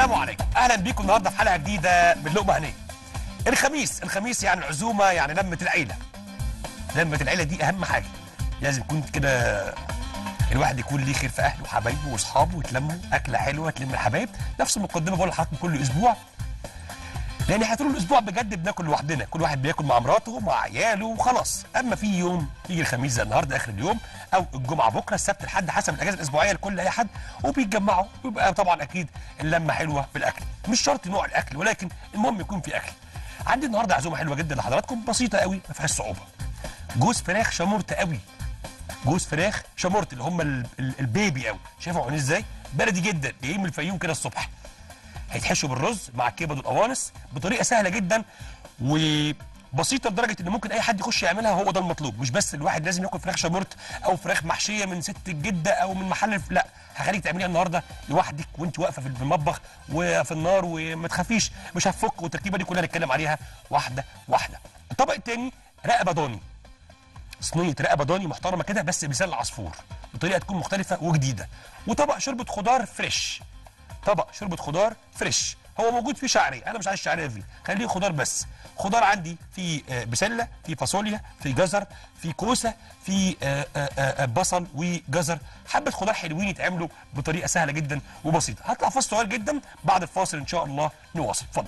السلام عليكم اهلا بيكم النهارده في حلقه جديده من لقمه هنيه الخميس الخميس يعني العزومه يعني لمه العيله لمه العيله دي اهم حاجه لازم يكون كده الواحد يكون ليه خير في اهله وحبايبه واصحابه ويتلموا اكله حلوه تلم الحبايب نفس المقدمه بقول لحضراتكم كل اسبوع لان احنا طول الاسبوع بجد بناكل لوحدنا كل واحد بياكل مع مراته مع عياله وخلاص اما في يوم يجي الخميس زي النهارده اخر اليوم او الجمعه بكره السبت الحد حسب الاجازه الاسبوعيه لكل اي حد وبيتجمعوا ويبقى طبعا اكيد اللمه حلوه في الاكل مش شرط نوع الاكل ولكن المهم يكون في اكل عندي النهارده عزومه حلوه جدا لحضراتكم بسيطه قوي ما فيهاش صعوبه جوز فراخ شمورت قوي جوز فراخ شمورت اللي هم ال- ال- البيبي قوي شايفهم عاملين ازاي بلدي جدا جايين من الفيوم كده الصبح هيتحشوا بالرز مع الكبد والقوانص بطريقه سهله جدا وبسيطه لدرجه ان ممكن اي حد يخش يعملها هو ده المطلوب مش بس الواحد لازم ياكل فراخ شامورت او فراخ محشيه من ست الجده او من محل الف- لا هخليك تعمليها النهارده لوحدك وانت واقفه في المطبخ وفي النار وما تخافيش مش هتفك والتركيبه دي كلها هنتكلم عليها واحده واحده الطبق الثاني رقبه ضاني صينيه رقبه ضاني محترمه كده بس بلسان العصفور بطريقه تكون مختلفه وجديده وطبق شوربه خضار فريش طبق شوربه خضار فريش هو موجود فيه شعريه انا مش عايز شعريه فيه خليه خضار بس خضار عندي في آه، بسله في فاصوليا في جزر في كوسه في آه، آه، آه، بصل وجزر حبه خضار حلوين يتعملوا بطريقه سهله جدا وبسيطه هطلع فاصل صغير جدا بعد الفاصل ان شاء الله نواصل اتفضل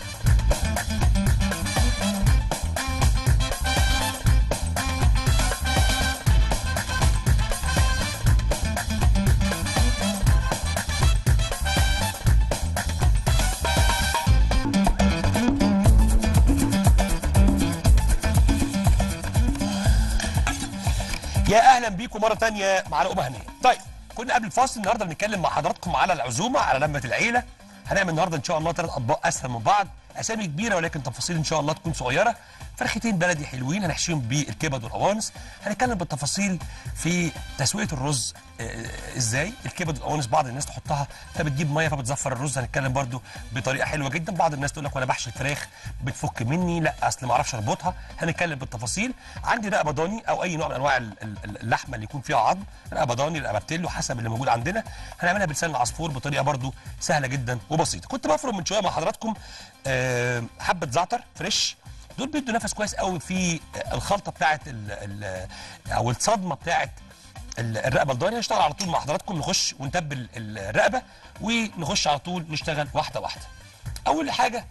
يا اهلا بيكم مره تانية مع لقمه هنيه طيب كنا قبل الفاصل النهارده بنتكلم مع حضراتكم على العزومه على لمه العيله هنعمل النهارده ان شاء الله ثلاث اطباق اسهل من بعض اسامي كبيره ولكن تفاصيل ان شاء الله تكون صغيره فرختين بلدي حلوين هنحشيهم بالكبد والقوانص هنتكلم بالتفاصيل في تسويه الرز آه، ازاي الكبد والقوانص بعض الناس تحطها فبتجيب ميه فبتزفر الرز هنتكلم برده بطريقه حلوه جدا بعض الناس تقول لك وانا بحشي الفراخ بتفك مني لا اصل ما اعرفش اربطها هنتكلم بالتفاصيل عندي رقبه ضاني او اي نوع من انواع ال- ال- اللحمه اللي يكون فيها عظم رقبه ضاني رقبه بتلو حسب اللي موجود عندنا هنعملها بلسان العصفور بطريقه برده سهله جدا وبسيطه كنت بفرم من شويه مع حضراتكم آه، حبه زعتر فريش دول بيدوا نفس كويس قوي في الخلطه بتاعت ال ال او الصدمه بتاعت ال- الرقبه الضاني هنشتغل على طول مع حضراتكم نخش ونتبل الرقبه ونخش على طول نشتغل واحده واحده اول حاجه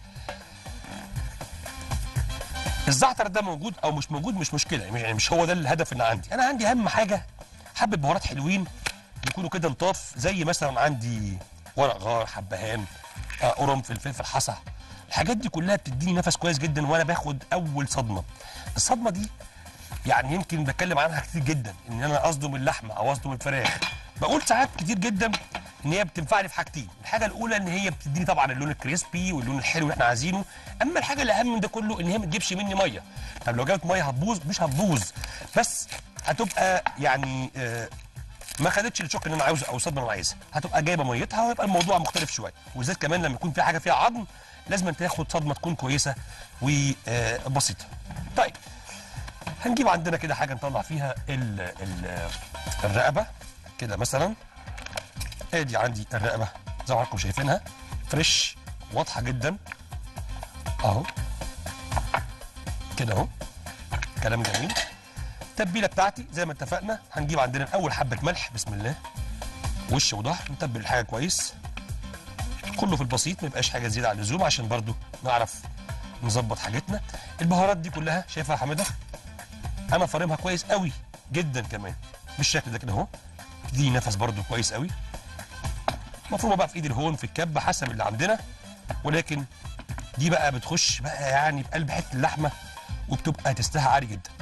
الزعتر ده موجود او مش موجود مش مشكله يعني مش هو ده الهدف اللي عندي انا عندي اهم حاجه حبه بهارات حلوين يكونوا كده لطاف زي مثلا عندي ورق غار حبهان آه، قرنفل فلفل حصى الحاجات دي كلها بتديني نفس كويس جدا وانا باخد اول صدمه الصدمه دي يعني يمكن بتكلم عنها كتير جدا ان انا اصدم اللحمه او اصدم الفراخ بقول ساعات كتير جدا ان هي بتنفعني في حاجتين الحاجه الاولى ان هي بتديني طبعا اللون الكريسبي واللون الحلو اللي احنا عايزينه اما الحاجه الاهم من ده كله ان هي ما تجيبش مني ميه طب لو جابت ميه هتبوظ مش هتبوظ بس هتبقى يعني آه ما خدتش الشوك اللي انا عاوزه او الصدمه اللي انا عايزها هتبقى جايبه ميتها ويبقى الموضوع مختلف شويه وبالذات كمان لما يكون في حاجه فيها عظم لازم تاخد صدمه تكون كويسه وبسيطه طيب هنجيب عندنا كده حاجه نطلع فيها ال ال الرقبه كده مثلا ادي عندي الرقبه زي ما حضراتكم شايفينها فريش واضحه جدا اهو كده اهو كلام جميل التتبيله بتاعتي زي ما اتفقنا هنجيب عندنا اول حبه ملح بسم الله وش وظهر نتبل الحاجه كويس كله في البسيط ما يبقاش حاجه زياده عن اللزوم عشان برضو نعرف نظبط حاجتنا البهارات دي كلها شايفها يا حماده انا فارمها كويس قوي جدا كمان بالشكل ده كده اهو دي نفس برضو كويس قوي مفرومه بقى في ايد الهون في الكبه حسب اللي عندنا ولكن دي بقى بتخش بقى يعني في قلب حته اللحمه وبتبقى تستها عالي جدا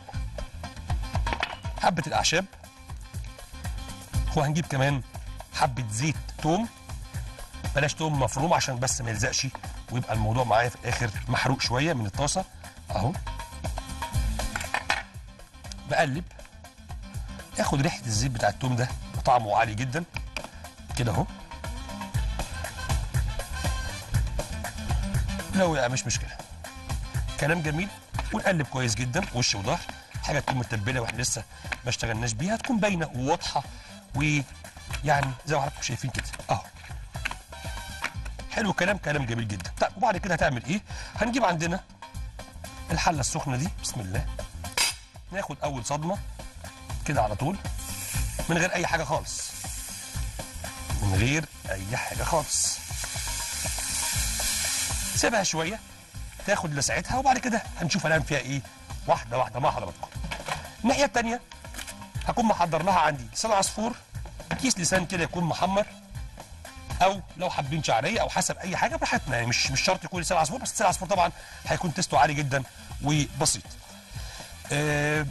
حبه الاعشاب وهنجيب كمان حبه زيت توم بلاش توم مفروم عشان بس ما يلزقش ويبقى الموضوع معايا في الاخر محروق شويه من الطاسه اهو بقلب ياخد ريحه الزيت بتاع التوم ده طعمه عالي جدا كده اهو لو يا مش مشكله كلام جميل ونقلب كويس جدا وش وظهر حاجه تكون متبله واحنا لسه ما اشتغلناش بيها تكون باينه وواضحه ويعني زي ما حضراتكم شايفين كده اهو حلو الكلام كلام جميل جدا طيب وبعد كده هتعمل ايه هنجيب عندنا الحله السخنه دي بسم الله ناخد اول صدمه كده على طول من غير اي حاجه خالص من غير اي حاجه خالص سيبها شويه تاخد لسعتها وبعد كده هنشوف هنعمل فيها ايه واحده واحده مع حضراتكم الناحيه الثانيه هكون محضر لها عندي لسان عصفور كيس لسان كده يكون محمر او لو حابين شعريه او حسب اي حاجه براحتنا يعني مش مش شرط يكون لسان عصفور بس لسان عصفور طبعا هيكون تيستو عالي جدا وبسيط آه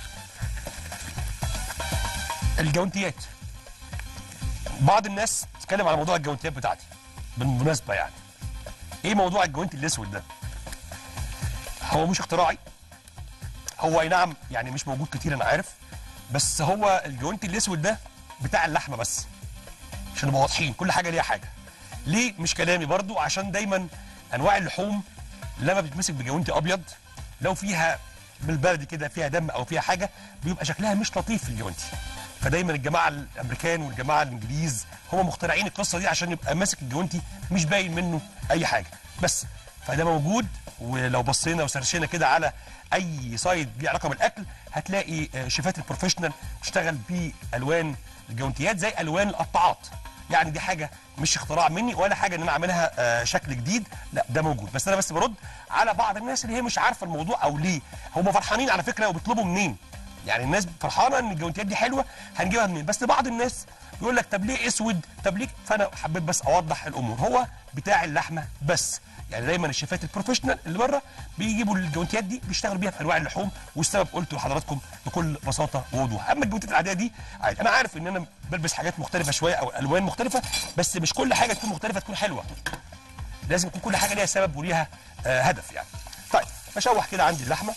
الجوانتيات بعض الناس تتكلم على موضوع الجوانتيات بتاعتي بالمناسبه يعني ايه موضوع الجوانتي الاسود ده هو مش اختراعي هو اي نعم يعني مش موجود كتير انا عارف بس هو الجوانتي الاسود ده بتاع اللحمه بس عشان نبقى واضحين كل حاجه ليها حاجه ليه مش كلامي برضو عشان دايما انواع اللحوم لما بتمسك بجوانتي ابيض لو فيها بالبلدي كده فيها دم او فيها حاجه بيبقى شكلها مش لطيف في الجوانتي فدايما الجماعه الامريكان والجماعه الانجليز هم مخترعين القصه دي عشان يبقى ماسك الجوانتي مش باين منه اي حاجه بس فده موجود ولو بصينا وسرشينا كده على اي سايت ليه علاقه بالاكل هتلاقي آه، شيفات البروفيشنال بتشتغل بالوان الجوانتيات زي الوان القطاعات يعني دي حاجه مش اختراع مني ولا حاجه ان انا اعملها آه، شكل جديد لا ده موجود بس انا بس برد على بعض الناس اللي هي مش عارفه الموضوع او ليه هم فرحانين على فكره وبيطلبوا منين يعني الناس فرحانه ان الجوانتيات دي حلوه هنجيبها منين بس بعض الناس يقول لك طب ليه اسود طب ليه فانا حبيت بس اوضح الامور هو بتاع اللحمه بس يعني دايما الشيفات البروفيشنال اللي بره بيجيبوا الجوانتيات دي بيشتغلوا بيها في انواع اللحوم والسبب قلته لحضراتكم بكل بساطه ووضوح اما الجوانتيات العاديه دي عادي انا عارف ان انا بلبس حاجات مختلفه شويه او الوان مختلفه بس مش كل حاجه تكون مختلفه تكون حلوه لازم يكون كل حاجه ليها سبب وليها آه هدف يعني طيب بشوح كده عندي اللحمه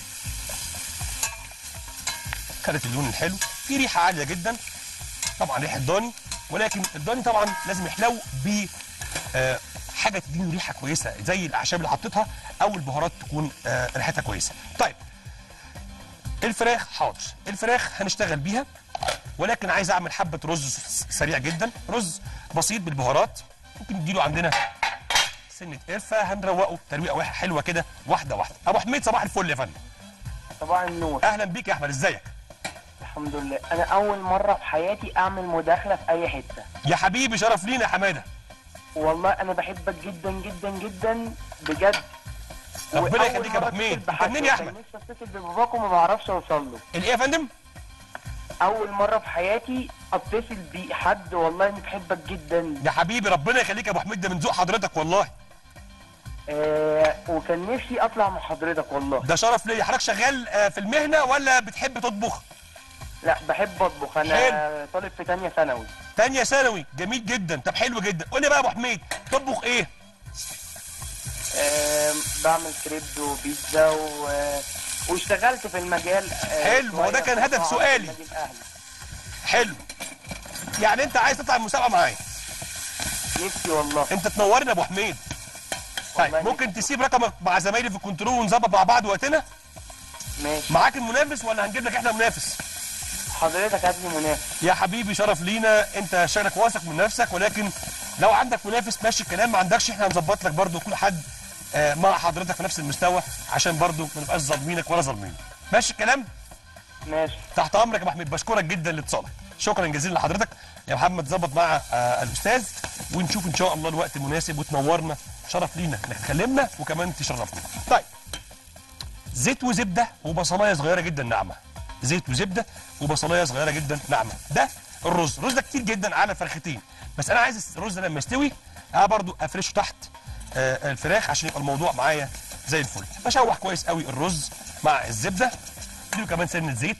خدت اللون الحلو في ريحه عاليه جدا طبعا ريحه ضاني ولكن الضاني طبعا لازم يحلو ب آه، حاجه تديني ريحه كويسه زي الاعشاب اللي حطيتها او البهارات تكون آه، ريحتها كويسه طيب الفراخ حاضر الفراخ هنشتغل بيها ولكن عايز اعمل حبه رز سريع جدا رز بسيط بالبهارات ممكن نديله عندنا سنه قرفه هنروقه ترويقه واحده حلوه كده واحده واحده ابو حميد صباح الفل يا فندم صباح النور اهلا بيك يا احمد ازيك الحمد لله انا اول مره في حياتي اعمل مداخله في اي حته يا حبيبي شرف لينا يا حماده والله انا بحبك جدا جدا جدا بجد ربنا وأول يخليك يا أبو مرة حميد. أتصل أنت بحد منين يا وكان أحمد؟ نفسي اتصل بباباك وما بعرفش اوصل له الايه يا فندم اول مره في حياتي اتصل بحد والله اني بحبك جدا يا حبيبي ربنا يخليك يا ابو حميد ده من ذوق حضرتك والله آه وكان نفسي اطلع مع حضرتك والله ده شرف ليا حضرتك شغال آه، في المهنه ولا بتحب تطبخ لا بحب اطبخ انا حلو. طالب في تانية ثانوي تانية ثانوي جميل جدا طب حلو جدا قول لي بقى يا ابو حميد تطبخ ايه آه بعمل كريب وبيتزا و... واشتغلت في المجال آه حلو، ما هو ده شوية كان في هدف مطاعم سؤالي. في النادي الأهلي. حلو يعني انت عايز تطلع المسابقه معايا نفسي والله انت تنورنا يا ابو حميد طيب والله ممكن نفسي. تسيب رقمك مع زمايلي في الكنترول ونظبط مع بعض وقتنا ماشي معاك المنافس ولا هنجيب لك احنا منافس حضرتك هات لي منافس يا حبيبي شرف لينا انت شغلك واثق من نفسك ولكن لو عندك منافس ماشي الكلام ما عندكش احنا هنظبط لك برضو كل حد آه، مع حضرتك في نفس المستوى عشان برضو ما نبقاش ظالمينك ولا ظالمين ماشي الكلام ماشي تحت امرك يا ابو حميد بشكرك جدا لاتصالك شكرا جزيلا لحضرتك يا محمد ظبط مع آه، الاستاذ ونشوف ان شاء الله الوقت المناسب وتنورنا شرف لينا انك تكلمنا وكمان تشرفنا طيب زيت وزبده وبصلايه صغيره جدا ناعمه زيت وزبده وبصلايه صغيره جدا ناعمه ده الرز الرز ده كتير جدا على فرختين بس انا عايز الرز ده لما يستوي اه برضو افرشه تحت آه، الفراخ عشان يبقى الموضوع معايا زي الفل بشوح كويس قوي الرز مع الزبده اديله كمان سنه زيت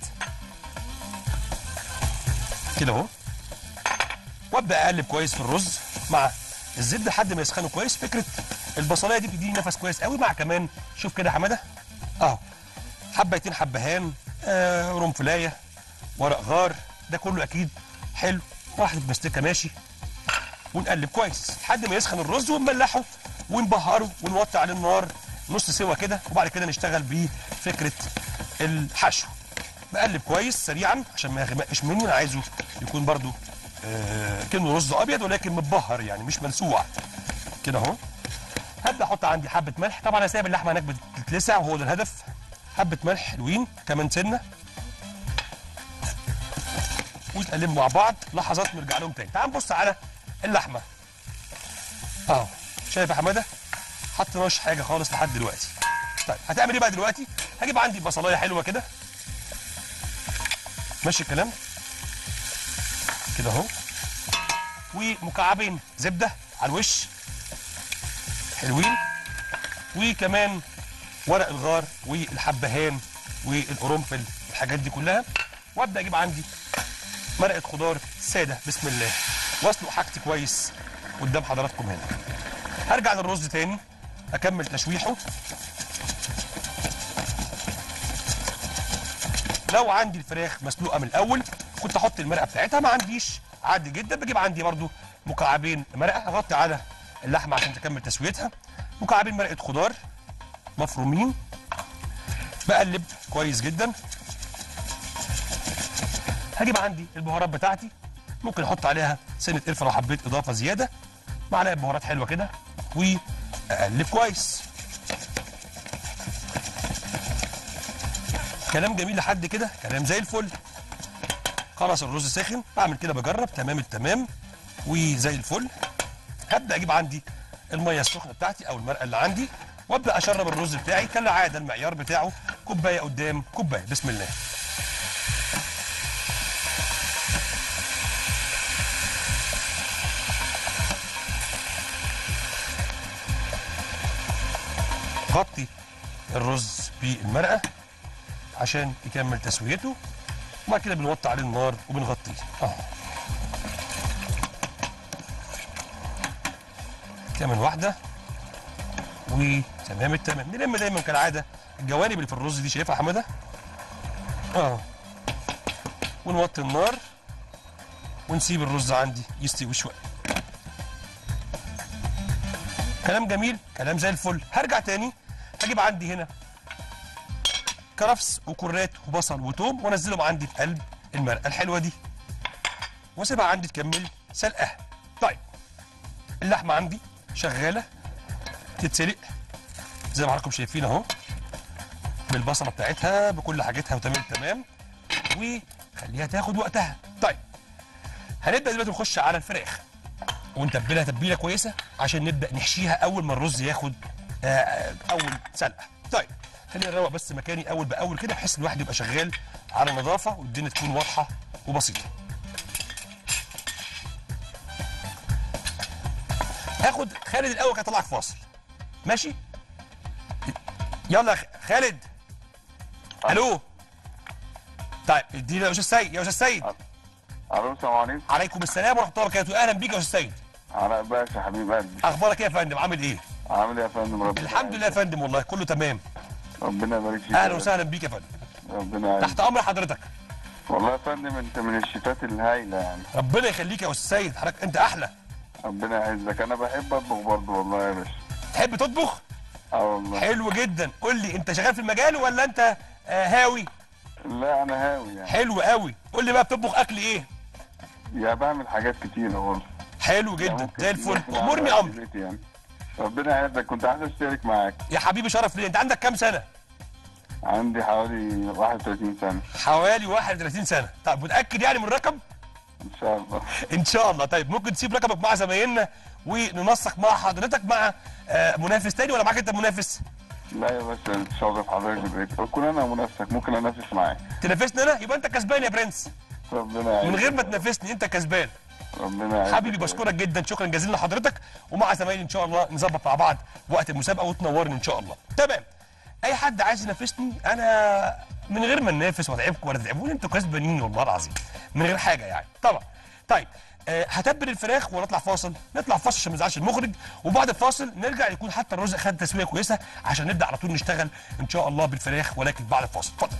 كده اهو وابدا اقلب كويس في الرز مع الزبده لحد ما يسخنوا كويس فكره البصلايه دي بتديني نفس كويس قوي مع كمان شوف كده يا حماده اهو حبيتين حبهان آه رمفلايه ورق غار ده كله اكيد حلو واحده مستكه ماشي ونقلب كويس لحد ما يسخن الرز ونملحه ونبهره ونوطي عليه النار نص سوا كده وبعد كده نشتغل بفكره الحشو بقلب كويس سريعا عشان ما يغمقش مني انا عايزه يكون برضو آه كأنه رز ابيض ولكن متبهر يعني مش ملسوع كده اهو هبدا احط عندي حبه ملح طبعا انا سايب اللحمه هناك بتتلسع وهو ده الهدف حبه ملح حلوين كمان سنه وتقلبوا مع بعض لحظات نرجع لهم تاني تعال نبص على اللحمه اهو شايف يا حماده حط مش حاجه خالص لحد دلوقتي طيب هتعمل ايه بقى دلوقتي هجيب عندي بصلايه حلوه كده ماشي الكلام كده اهو ومكعبين زبده على الوش حلوين وكمان ورق الغار والحبهان والقرنفل الحاجات دي كلها وابدا اجيب عندي مرقه خضار ساده بسم الله واسلق حاجتي كويس قدام حضراتكم هنا هرجع للرز تاني اكمل تشويحه لو عندي الفراخ مسلوقه من الاول كنت احط المرقه بتاعتها ما عنديش عادي جدا بجيب عندي برضو مكعبين مرقه اغطي على اللحمه عشان تكمل تسويتها مكعبين مرقه خضار مفرومين بقلب كويس جدا هجيب عندي البهارات بتاعتي ممكن احط عليها سنه قرفه لو حبيت اضافه زياده معلقه بهارات حلوه كده واقلب كويس كلام جميل لحد كده كلام زي الفل خلاص الرز سخن بعمل كده بجرب تمام التمام وزي الفل هبدا اجيب عندي الميه السخنه بتاعتي او المرقه اللي عندي وابدا اشرب الرز بتاعي كالعاده المعيار بتاعه كوبايه قدام كوبايه بسم الله غطي الرز بالمرقه عشان يكمل تسويته وبعد كده بنوطي عليه النار وبنغطيه اه كمان واحده وتمام التمام نلم دايما كالعاده الجوانب اللي في الرز دي شايفها يا حماده اه ونوطي النار ونسيب الرز عندي يستوي شويه كلام جميل كلام زي الفل هرجع تاني هجيب عندي هنا كرفس وكرات وبصل وتوم وانزلهم عندي في قلب المرقه الحلوه دي واسيبها عندي تكمل سلقها طيب اللحمه عندي شغاله تتسلق زي ما حضراتكم شايفين اهو بالبصله بتاعتها بكل حاجتها وتمام تمام وخليها تاخد وقتها طيب هنبدا دلوقتي نخش على الفراخ ونتبلها تتبيله كويسه عشان نبدا نحشيها اول ما الرز ياخد آه، اول سلقه طيب خلينا نروق بس مكاني اول باول كده بحيث الواحد يبقى شغال على نظافه والدنيا تكون واضحه وبسيطه هاخد خالد الاول كده طلعك فاصل ماشي يلا يا خ- خالد الو طيب ادينا يا استاذ سيد يا استاذ سيد الو السلام عليكم عليكم السلام ورحمه الله وبركاته اهلا بيك يا استاذ سيد علاء باشا حبيب قلبي اخبارك ايه يا فندم عامل ايه عامل ايه يا فندم ربنا الحمد لله يا فندم والله كله تمام ربنا يبارك فيك اهلا وسهلا بيك يا فندم ربنا يعينك تحت امر حضرتك والله يا فندم انت من الشتات الهايله يعني ربنا يخليك يا استاذ سيد حضرتك انت احلى ربنا يعزك انا بحب اطبخ برضه والله يا باشا تحب تطبخ اه والله حلو جدا قول لي انت شغال في المجال ولا انت آه، هاوي لا انا هاوي يعني حلو قوي قول لي بقى بتطبخ اكل ايه يا بعمل حاجات كتيره برضه حلو يعني جدا ممكن- زي الفل ممكن امرني أعمل امر في بيتي يعني ربنا يعزك كنت عايز اشترك معاك يا حبيبي شرف لي انت عندك كام سنه عندي حوالي 31 سنه حوالي 31 سنه طب متاكد يعني من الرقم ان شاء الله ان شاء الله طيب ممكن تسيب رقمك مع زمايلنا وننسق مع حضرتك مع آه، منافس تاني ولا معاك انت منافس لا يا باشا تشرف حضرتك بالبيت كون انا منافسك ممكن انافس معاك تنافسني انا يبقى انت كسبان يا برنس ربنا يعزك من غير ما تنافسني انت كسبان ربنا يعزك حبيبي بشكرك جدا شكرا جزيلا لحضرتك ومع زمايلي ان شاء الله نظبط مع بعض وقت المسابقه وتنورني ان شاء الله تمام اي حد عايز ينافسني انا من غير ما ننافس واتعبكم ولا تتعبوني انتوا كسبانين والله العظيم من غير حاجه يعني طبعا طيب آه هتبل الفراخ ونطلع فاصل نطلع فاصل عشان ما نزعلش المخرج وبعد الفاصل نرجع يكون حتى الرز خد تسويه كويسه عشان نبدا على طول نشتغل ان شاء الله بالفراخ ولكن بعد الفاصل اتفضل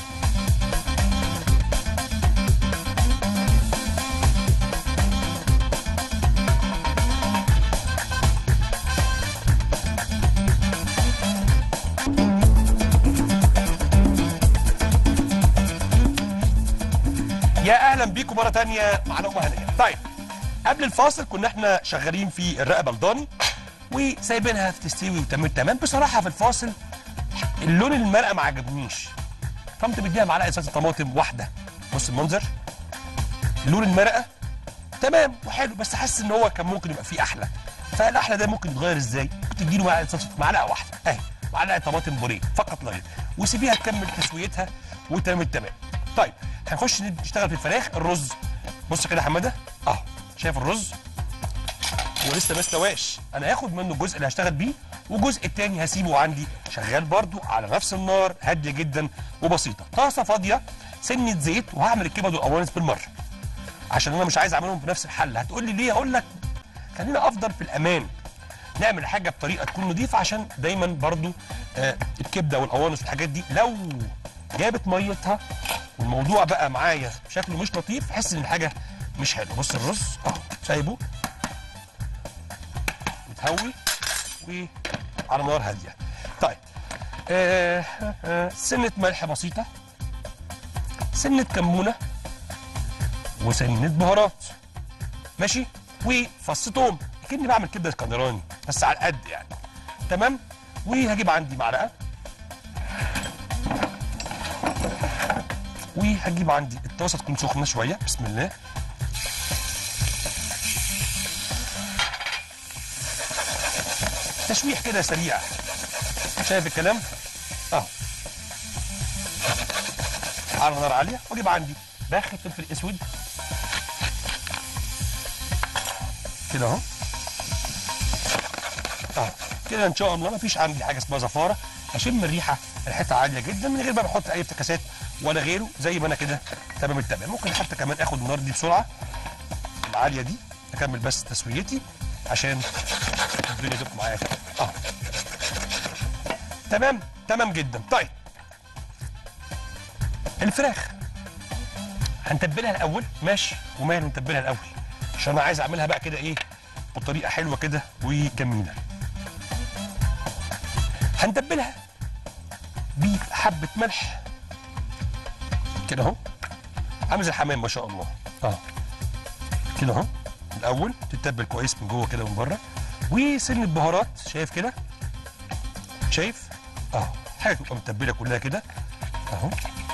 يا اهلا بيكم مره تانية مع لقمه هنيه طيب قبل الفاصل كنا احنا شغالين في الرقبه الضاني وسايبينها تستوي وتمام تمام بصراحه في الفاصل اللون المرقه ما عجبنيش قمت مديها معلقه صلصه طماطم واحده بص المنظر لون المرقه تمام وحلو بس حاسس ان هو كان ممكن يبقى فيه احلى فالاحلى ده ممكن يتغير ازاي تديله معلقه صلصه معلقه واحده اهي معلقه طماطم بوريه فقط لا غير وسيبيها تكمل تسويتها وتمام التمام طيب هنخش نشتغل في الفراخ الرز بص كده يا حماده اهو شايف الرز هو لسه ما استواش انا هاخد منه الجزء اللي هشتغل بيه والجزء التاني هسيبه عندي شغال برضو على نفس النار هاديه جدا وبسيطه طاسه فاضيه سنه زيت وهعمل الكبد والقوانص بالمره عشان انا مش عايز اعملهم بنفس الحله هتقول لي ليه اقول لك خلينا افضل في الامان نعمل حاجه بطريقه تكون نظيفه عشان دايما برضو آه الكبده والقوانص والحاجات دي لو جابت ميتها والموضوع بقى معايا شكله مش لطيف احس ان الحاجه مش حلوه بص الرز اهو سايبه متهوي وعلى نار هاديه طيب آه آه سنه ملح بسيطه سنه كمونه وسنه بهارات ماشي وفص توم كاني بعمل كبده اسكندراني بس على القد يعني تمام وهجيب عندي معلقه وهجيب عندي الطاسه تكون سخنه شويه بسم الله تشويح كده سريع شايف الكلام اه على نار عاليه واجيب عندي باخد فلفل اسود كده اهو اه كده ان شاء الله ما فيش عندي حاجه اسمها زفاره اشم الريحه ريحتها عاليه جدا من غير ما بحط اي افتكاسات ولا غيره زي ما انا كده تمام التمام ممكن حتى كمان اخد النار دي بسرعه العاليه دي اكمل بس تسويتي عشان الدنيا تبقى معايا كده اه تمام تمام جدا طيب الفراخ هنتبلها الاول ماشي ومال نتبلها الاول عشان انا عايز اعملها بقى كده ايه بطريقه حلوه كده وجميله هنتبلها بحبه ملح كده اهو عامل زي الحمام ما شاء الله اه كده اهو الاول تتبل كويس من جوه كده ومن بره وسنه بهارات شايف كده شايف اهو حاجه تبقى متبله كلها كده اهو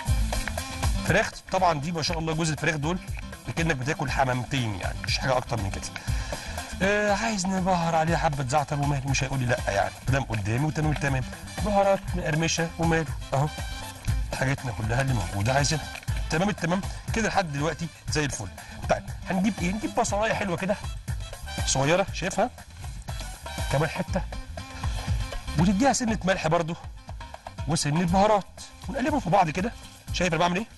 فراخ طبعا دي ما شاء الله جزء الفراخ دول كانك بتاكل حمامتين يعني مش حاجه اكتر من كده آه عايز نبهر عليها حبه زعتر وماله مش هيقول لي لا يعني قدام قدامي وتمام تمام بهارات مقرمشه وماله اهو حاجاتنا كلها اللي موجوده عايزينها تمام التمام كده لحد دلوقتي زي الفل طيب هنجيب ايه نجيب بصلايه حلوه كده صغيره شايفها كمان حته وتديها سنه ملح برضو وسنه بهارات ونقلبهم في بعض كده شايف انا بعمل ايه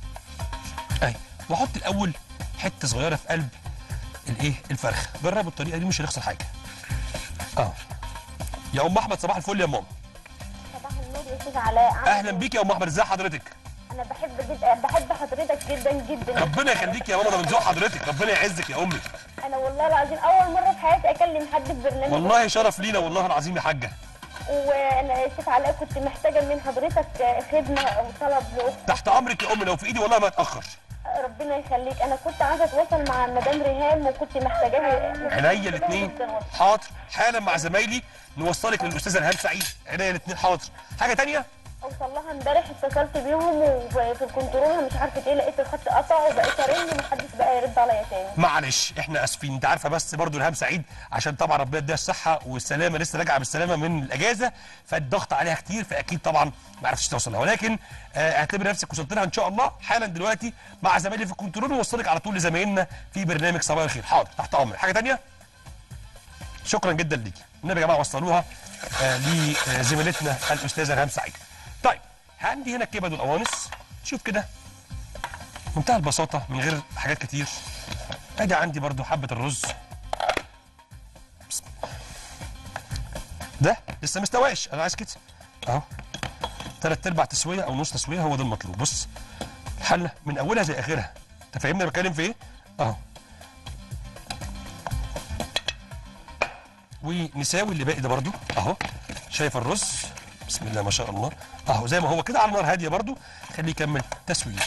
اهي واحط الاول حته صغيره في قلب الايه الفرخه جربوا الطريقه دي مش هنخسر حاجه اه يا ام احمد صباح الفل يا ماما صباح النور يا استاذ علاء عامل اهلا إيه؟ بيك يا ام احمد ازي حضرتك انا بحب جدا بحب حضرتك جدا جدا ربنا يخليك يا ماما انا من ذوق حضرتك ربنا يعزك يا امي انا والله العظيم اول مره في حياتي اكلم حد في برنامج والله شرف لينا والله العظيم يا حاجه وانا يا استاذ علاء كنت محتاجه من حضرتك خدمه او طلب لاختي تحت امرك يا امي لو في ايدي والله ما اتاخر ربنا يخليك انا كنت عايزه اتواصل مع مدام ريهام وكنت محتاجاها عينيا الاثنين جداً والله. حاضر حالا مع زمايلي نوصلك للاستاذه الهام سعيد عينيا الاثنين حاضر حاجه تانية اوصل لها امبارح اتصلت بيهم وفي الكنترول مش عارفه ايه لقيت الخط قطع وبقيت ارن محدش بقى يرد عليا تاني معلش احنا اسفين انت عارفه بس برضو الهام سعيد عشان طبعا ربنا يديها الصحه والسلامه لسه راجعه بالسلامه من الاجازه فالضغط عليها كتير فاكيد طبعا ما عرفتش توصل لها ولكن آه، اعتبر نفسك وصلت لها ان شاء الله حالا دلوقتي مع زمايلي في الكنترول ونوصلك على طول لزمايلنا في برنامج صباح الخير حاضر تحت امرك حاجه تانية شكرا جدا ليكي النبي يا جماعه وصلوها آه، لزميلتنا الاستاذه ريهام سعيد طيب عندي هنا الكبد والقوانص شوف كده منتهى البساطه من غير حاجات كتير ادي عندي برضو حبه الرز بسم الله. ده لسه مستواش انا عايز كده اهو تلات ارباع تسويه او نص تسويه هو ده المطلوب بص الحله من اولها زي اخرها انت فاهمني انا بتكلم في ايه اهو ونساوي اللي باقي ده برضو اهو شايف الرز بسم الله ما شاء الله اهو زي ما هو كده على نار هاديه برضو خليه يكمل تسويته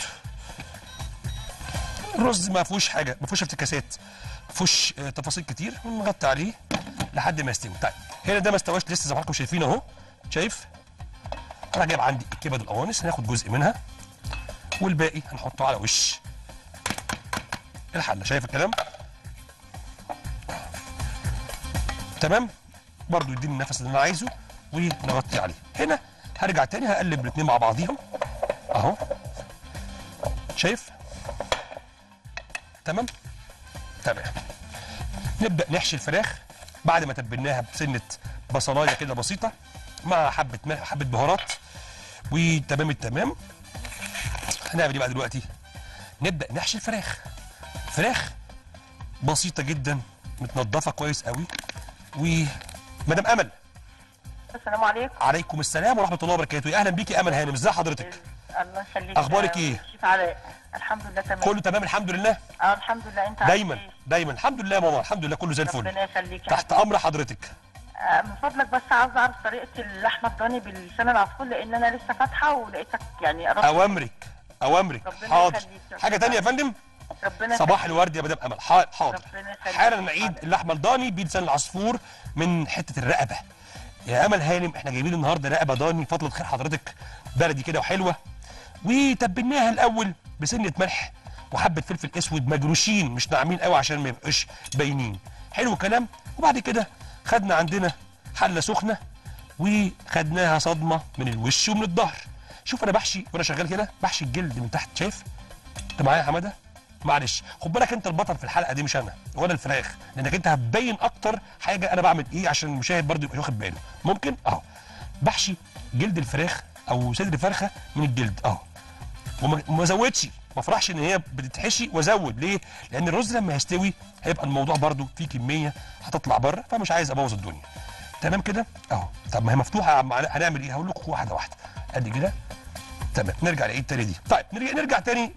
الرز ما فيهوش حاجه ما فيهوش افتكاسات ما فيهوش آه، تفاصيل كتير نغطي عليه لحد ما يستوي طيب هنا ده ما استواش لسه زي ما حضراتكم شايفين اهو شايف انا جايب عندي الكبد القوانص هناخد جزء منها والباقي هنحطه على وش الحله شايف الكلام تمام برضو يديني النفس اللي انا عايزه ونغطي عليه هنا هرجع تاني هقلب الاثنين مع بعضيهم اهو شايف تمام تمام نبدا نحشي الفراخ بعد ما تبلناها بسنه بصلايه كده بسيطه مع حبه ملح حبه بهارات وتمام التمام هنعمل ايه بقى دلوقتي نبدا نحشي الفراخ فراخ بسيطه جدا متنضفه كويس قوي ومدام امل السلام عليكم عليكم السلام ورحمه الله وبركاته يا اهلا بيكي يا امل هانم ازي حضرتك الله يخليك أخبارك يا إيه؟ شيف علاء الحمد لله تمام كله تمام الحمد لله اه الحمد لله انت عامل دايما إيه؟ دايما الحمد لله يا ماما الحمد لله كله زي الفل ربنا يخليك يا تحت حبيبي. امر حضرتك آه، من فضلك بس عاوز اعرف طريقه اللحمه الضاني باللسان العصفور لان انا لسه فاتحه ولقيتك يعني قربت اوامرك اوامرك ربنا حاضر يخليك يا حاجه أستاذ تانية يا فندم ربنا صباح يخليك. الورد يا مدام امل ح- حاضر ربنا يخليك. حالا نعيد حاضر. اللحمه الضاني بلسان العصفور من حته الرقبه يا امل هانم احنا جايبين النهارده رقبه ضاني فضلة خير حضرتك بلدي كده وحلوه وتبلناها الاول بسنه ملح وحبه فلفل اسود مجروشين مش ناعمين قوي عشان ما يبقوش باينين حلو الكلام وبعد كده خدنا عندنا حله سخنه وخدناها صدمه من الوش ومن الظهر شوف انا بحشي وانا شغال كده بحشي الجلد من تحت شايف انت معايا يا حماده معلش خد بالك انت البطل في الحلقه دي مش انا ولا الفراخ لانك انت هتبين اكتر حاجه انا بعمل ايه عشان المشاهد برضه يبقى واخد باله ممكن اهو بحشي جلد الفراخ او صدر فرخه من الجلد اهو وما وما ازودش ما افرحش ان هي بتتحشي وازود ليه؟ لان الرز لما يستوي هيبقى الموضوع برضو فيه كميه هتطلع بره فمش عايز ابوظ الدنيا تمام كده اهو طب ما هي مفتوحه يا عم علاء، هنعمل ايه؟ هقول لكم واحده واحده ادي كده تمام نرجع نعيد تاني دي طيب نرجع, نرجع تاني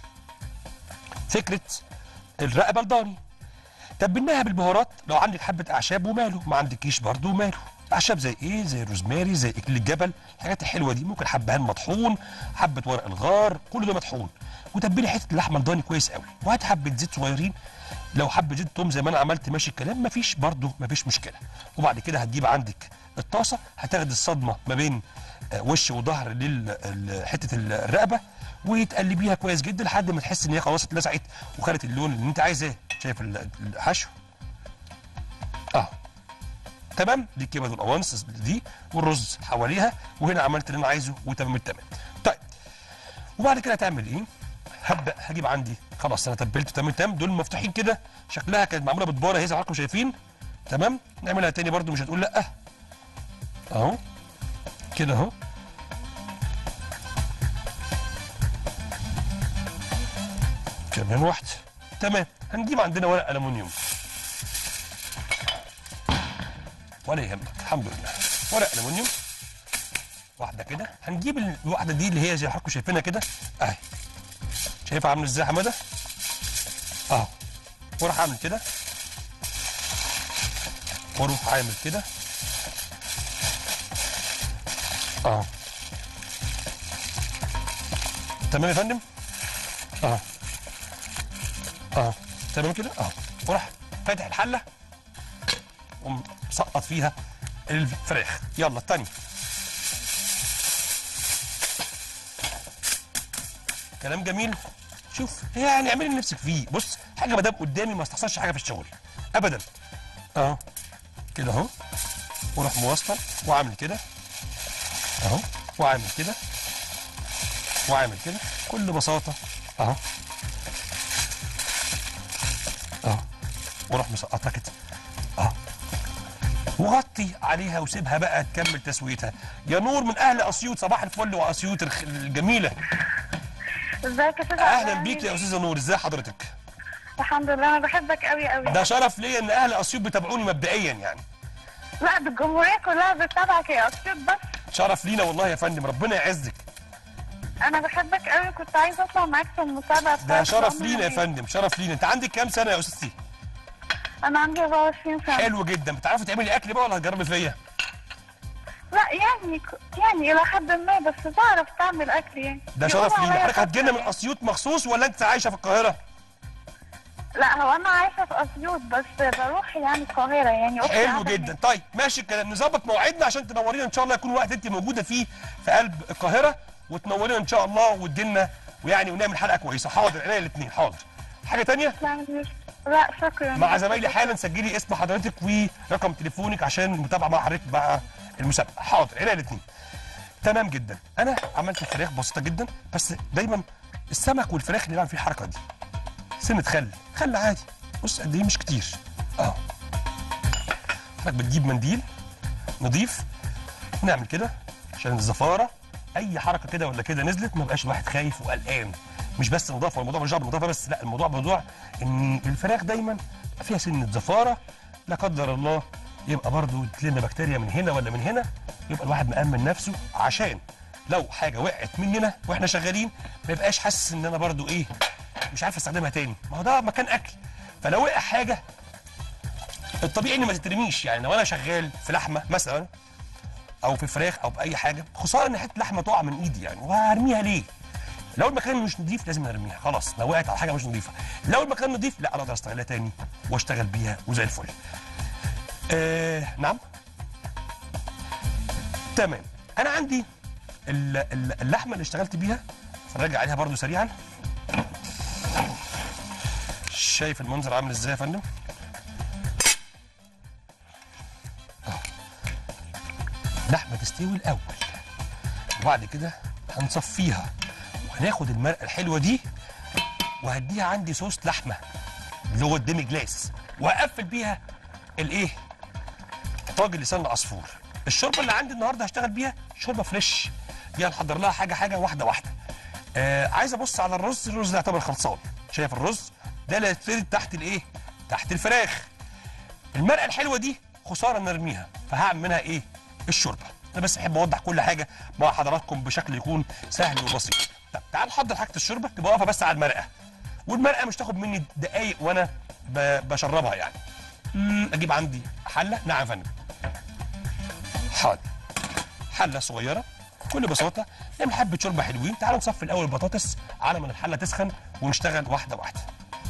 لفكره الرقبه الضاني تبلناها بالبهارات لو عندك حبه اعشاب وماله ما عندكيش برضو وماله اعشاب زي ايه زي الروزماري زي اكل الجبل الحاجات الحلوه دي ممكن حبهان مطحون حبه ورق الغار كل ده مطحون وتبلي حته اللحمه الضاني كويس قوي وهات حبه زيت صغيرين لو حبه زيت توم زي ما انا عملت ماشي الكلام مفيش برضو مفيش مشكله وبعد كده هتجيب عندك الطاسه هتاخد الصدمه ما بين آه، وش وظهر لحته الرقبه وتقلبيها كويس جدا لحد ما تحس ان هي خلاص اتلسعت وخدت اللون اللي انت عايزاه شايف ال- الحشو اه تمام دي الكبد والقوانص دي والرز حواليها وهنا عملت اللي انا عايزه وتمام التمام طيب وبعد كده هتعمل ايه هبدا هجيب عندي خلاص انا تبلت تمام التمام دول مفتوحين كده شكلها كانت معموله بالباره اهي زي ما حضراتكم شايفين تمام نعملها تاني برده مش هتقول لا اهو كده اهو كمان واحده تمام هنجيب عندنا ورق الومنيوم ولا يهمك الحمد لله ورق الومنيوم واحده كده هنجيب الواحده دي اللي هي زي ما حضراتكم شايفينها كده اهي شايفها عامله ازاي يا حماده اهو واروح اعمل كده واروح عامل كده اهو تمام يا فندم اهو اهو تمام كده اهو وراح فاتح الحله ومسقط فيها الفراخ يلا التانية كلام جميل شوف يعني اعملي اللي نفسك فيه بص حاجه ما دام قدامي ما استحصلش حاجه في الشغل ابدا اهو كده اهو وراح موصل وعامل كده اهو وعامل كده وعامل كده بكل بساطه اهو اهو وراح مسقطها كده اهو وغطي عليها وسيبها بقى تكمل تسويتها يا نور من اهل اسيوط صباح الفل واسيوط الخ- الجميله ازيك يا استاذ اهلا عبد بيك يا العزيز؟ استاذه نور ازي حضرتك الحمد لله انا بحبك قوي قوي ده شرف ليا ان اهل اسيوط بيتابعوني مبدئيا يعني لا ده الجمهوريه كلها بتتابعك يا اسيوط بس شرف لينا والله يا فندم ربنا يعزك انا بحبك قوي كنت عايزه اطلع معاك في المسابقه ده بتاعت شرف الأم لينا يا النبي. فندم شرف لينا انت عندك كام سنه يا استاذتي انا عندي 24 سنه حلو جدا بتعرفي تعملي اكل بقى ولا هتجربي فيا لا يعني ك- يعني الى حد ما بس بعرف تعمل اكل يعني ده بيقولوا شرف لينا عليا حضرتك هتجينا من شاطرة اسيوط مخصوص ولا انت عايشه في القاهره لا هو انا عايشه في اسيوط بس بروح يعني القاهره يعني أختي حلو قاعدة جدا طيب ماشي الكلام نظبط موعدنا عشان تنورينا ان شاء الله يكون وقت انت موجوده فيه في قلب القاهره وتنورينا ان شاء الله وتدينا ويعني ونعمل حلقه كويسه حاضر عينيا الاثنين حاضر حاجه تانية هناك. لا شكرا مع زمايلي حالا سجلي اسم حضرتك ورقم تليفونك عشان المتابعه مع حضرتك مع المسابقه حاضر عينيا الاثنين تمام جدا انا عملت الفراخ بسيطه جدا بس دايما السمك والفراخ اللي نعمل فيه الحركه دي سنه خل خل عادي بص قد ايه مش كتير اه حضرتك بتجيب منديل نضيف نعمل كده عشان الزفاره اي حركه كده ولا كده نزلت ما بقاش الواحد خايف وقلقان مش بس نظافه الموضوع مش دعوه بالنظافه بس لا الموضوع موضوع ان الفراخ دايما فيها سنه زفاره لا قدر الله يبقى برضو لنا بكتيريا من هنا ولا من هنا يبقى الواحد مأمن نفسه عشان لو حاجه وقعت مننا واحنا شغالين ما يبقاش حاسس ان انا برضو ايه مش عارف استخدمها تاني ما هو ده مكان اكل فلو وقع حاجه الطبيعي ان ما تترميش يعني لو انا شغال في لحمه مثلا او في فراخ او باي حاجه خساره ان حته لحمه تقع من ايدي يعني وهرميها ليه لو المكان مش نضيف لازم نرميها خلاص لو وقعت على حاجه مش نضيفه لو المكان نضيف لا انا اقدر استغلها تاني واشتغل بيها وزي الفل آه نعم تمام انا عندي ال- ال- اللحمه اللي اشتغلت بيها فرجع عليها برضو سريعا شايف المنظر عامل ازاي يا فندم لحمه تستوي الاول وبعد كده هنصفيها وهناخد المرقه الحلوه دي وهديها عندي صوص لحمه اللي هو الديمي جلاس وهقفل بيها الايه طاجن لسان العصفور الشوربه اللي عندي النهارده هشتغل بيها شوربه فريش دي هنحضر لها حاجه حاجه واحده واحده آه عايز ابص على الرز الرز ده يعتبر خلصان شايف الرز ده اللي هيتفرد تحت الايه تحت الفراخ المرقه الحلوه دي خساره نرميها فهعمل منها ايه الشوربه انا بس بحب اوضح كل حاجه مع حضراتكم بشكل يكون سهل وبسيط طب تعال نحضر حاجه الشوربه تبقى واقفه بس على المرقه والمرقه مش تاخد مني دقايق وانا ب- بشربها يعني مم، اجيب عندي حله نعم يا فندم حاضر حله صغيره بكل بساطه نعمل حبه شوربه حلوين تعالوا نصفي الاول البطاطس على ما الحله تسخن ونشتغل واحده واحده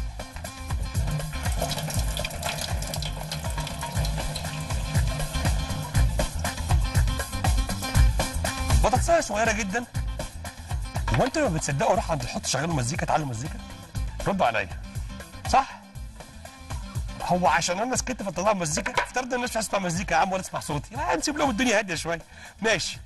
بطاطسايه صغيره جدا هو انتوا لما بتصدقوا اروح عند الحط شغلوا مزيكا تعالوا مزيكا ردوا عليا صح هو عشان انا سكت فطلع مزيكا افترض الناس مش هتسمع مزيكا يا عم ولا تسمع صوتي لا نسيب لهم الدنيا هاديه شويه ماشي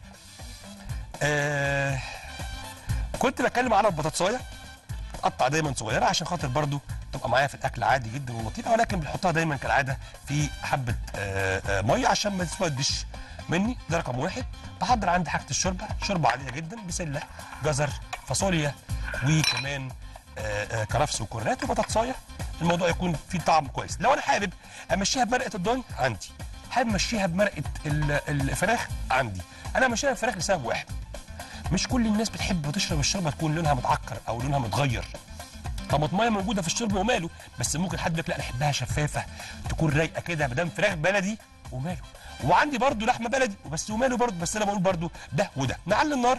آه كنت بتكلم على البطاطسايه قطع دايما صغيره عشان خاطر برضو تبقى معايا في الاكل عادي جدا ولطيفه ولكن بنحطها دايما كالعاده في حبه آه آه ميه عشان ما تسودش مني ده رقم واحد بحضر عندي حاجه الشوربه شوربه عاديه جدا بسله جزر فاصوليا وكمان آه آه كرفس وكرات وبطاطسايه الموضوع يكون فيه طعم كويس لو انا حابب امشيها بمرقه الضاني عندي حابب امشيها بمرقه ال- الفراخ عندي انا امشيها بفراخ لسبب واحد مش كل الناس بتحب تشرب الشوربه تكون لونها متعكر او لونها متغير طماطمايه موجوده في الشرب وماله بس ممكن حد يقول لك لا انا احبها شفافه تكون رايقه كده ما دام فراخ بلدي وماله وعندي برضو لحمه بلدي بس وماله برضو بس انا بقول برضو ده وده نعلي النار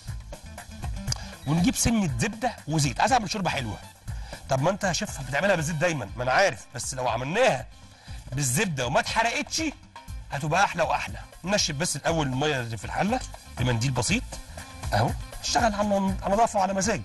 ونجيب سنه زبده وزيت عايز اعمل شوربه حلوه طب ما انت يا شيف بتعملها بالزيت دايما ما انا عارف بس لو عملناها بالزبده وما اتحرقتش هتبقى احلى واحلى نشف بس الاول الميه اللي في الحله بمنديل بسيط اهو اشتغل على على نظافه وعلى مزاج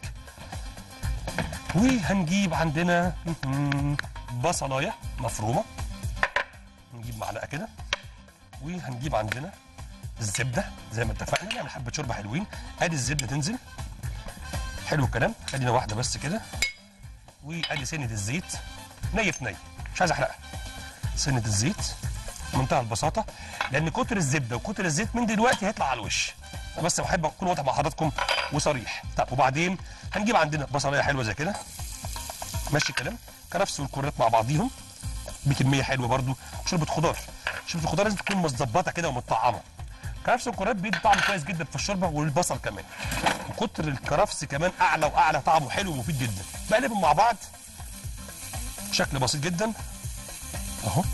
وهنجيب عندنا م- بصلايه مفرومه نجيب معلقه كده وهنجيب عندنا الزبده زي ما اتفقنا نعمل حبه شوربه حلوين ادي الزبده تنزل حلو الكلام خلينا واحده بس كده وادي سنه الزيت ني في ني مش عايز احرقها سنه الزيت بمنتهى البساطه لان كتر الزبده وكتر الزيت من دلوقتي هيطلع على الوش أنا بس بحب اكون واضح مع حضراتكم وصريح طب وبعدين هنجيب عندنا بصلايه حلوه زي كده ماشي الكلام كرفس والكرات مع بعضيهم بكميه حلوه برضو شوربه خضار شوربه الخضار لازم تكون متظبطه كده ومتطعمه كرفس والكرات بيدي طعم كويس جدا في الشوربه والبصل كمان وكتر الكرفس كمان اعلى واعلى طعمه حلو ومفيد جدا بقلبهم مع بعض بشكل بسيط جدا اهو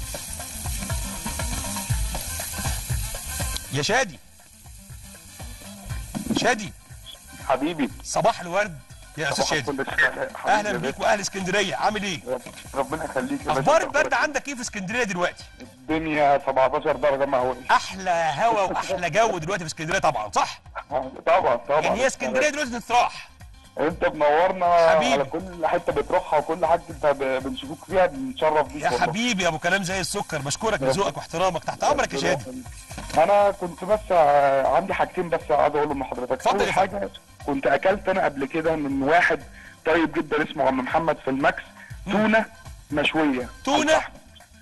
يا شادي شادي حبيبي صباح الورد يا استاذ شادي كل شيء. حبيبي اهلا يا بيك باشا. واهل اسكندريه عامل ايه ربنا يخليك يا باشا. اخبار البرد عندك ايه في اسكندريه دلوقتي الدنيا 17 درجه مئويه احلى هوا واحلى جو دلوقتي في اسكندريه طبعا صح طبعا طبعا يعني هي اسكندريه دلوقتي تتراح انت منورنا حبيبي. على كل حته بتروحها وكل حاجه انت ب- بنشوفوك فيها بنتشرف بيك يا والله. حبيبي يا ابو كلام زي السكر بشكرك لذوقك واحترامك تحت امرك يا شادي انا كنت بس آه، عندي حاجتين بس عايز اقولهم لحضرتك اتفضل اول يا حاجه كنت اكلت انا قبل كده من واحد طيب جدا اسمه عم محمد في الماكس تونه مشويه تونة؟ على الفحم.